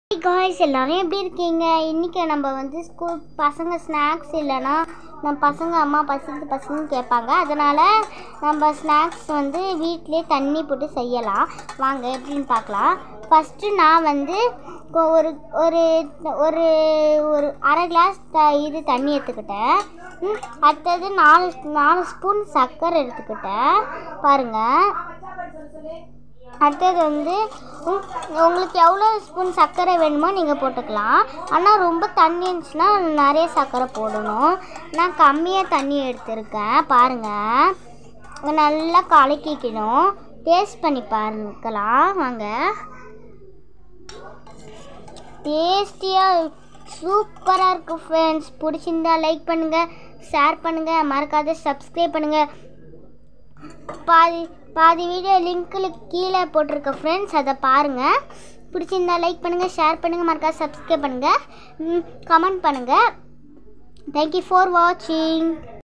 guys எல்லாரும் எப்படி இருக்கீங்க இன்றைக்கி நம்ம வந்து ஸ்கூல் பசங்க ஸ்நாக்ஸ் இல்லைன்னா நம்ம பசங்க அம்மா பசிக்கு பசங்க கேட்பாங்க அதனால் நம்ம ஸ்நாக்ஸ் வந்து வீட்டிலே தண்ணி போட்டு செய்யலாம் வாங்க எப்படின்னு பார்க்கலாம் ஃபஸ்ட்டு நான் வந்து கொ- ஒரு ஒரு ஒரு ஒரு அரை கிளாஸ் த இது தண்ணி எடுத்துக்கிட்டேன் ம், அடுத்தது நாலு நாலு ஸ்பூன் சர்க்கரை எடுத்துக்கிட்டேன் பாருங்கள் அடுத்தது வந்து உம், உங்களுக்கு எவ்வளோ ஸ்பூன் சர்க்கரை வேணுமோ நீங்கள் போட்டுக்கலாம் ஆனால் ரொம்ப தண்ணி இருந்துச்சுன்னா நிறைய சர்க்கரை போடணும் நான் கம்மியாக தண்ணி எடுத்திருக்கேன் பாருங்கள் இதை நல்லா கலக்கிக்கணும் டேஸ்ட் பண்ணி பார்க்கலாம் வாங்க டேஸ்டியாக சூப்பராக இருக்கும் ஃப்ரெண்ட்ஸ் பிடிச்சிருந்தா லைக் பண்ணுங்கள் ஷேர் பண்ணுங்கள் மறக்காத சப்ஸ்கிரைப் பண்ணுங்கள் பாதி பாதி வீடியோ லிங்க்கில் கீழே போட்டிருக்க ஃப்ரெண்ட்ஸ் அதை பாருங்கள் பிடிச்சிருந்தா லைக் பண்ணுங்கள் ஷேர் பண்ணுங்கள் மறக்காம சப்ஸ்கிரைப் பண்ணுங்கள் கமெண்ட் பண்ணுங்கள் தேங்க்யூ ஃபார் வாட்சிங்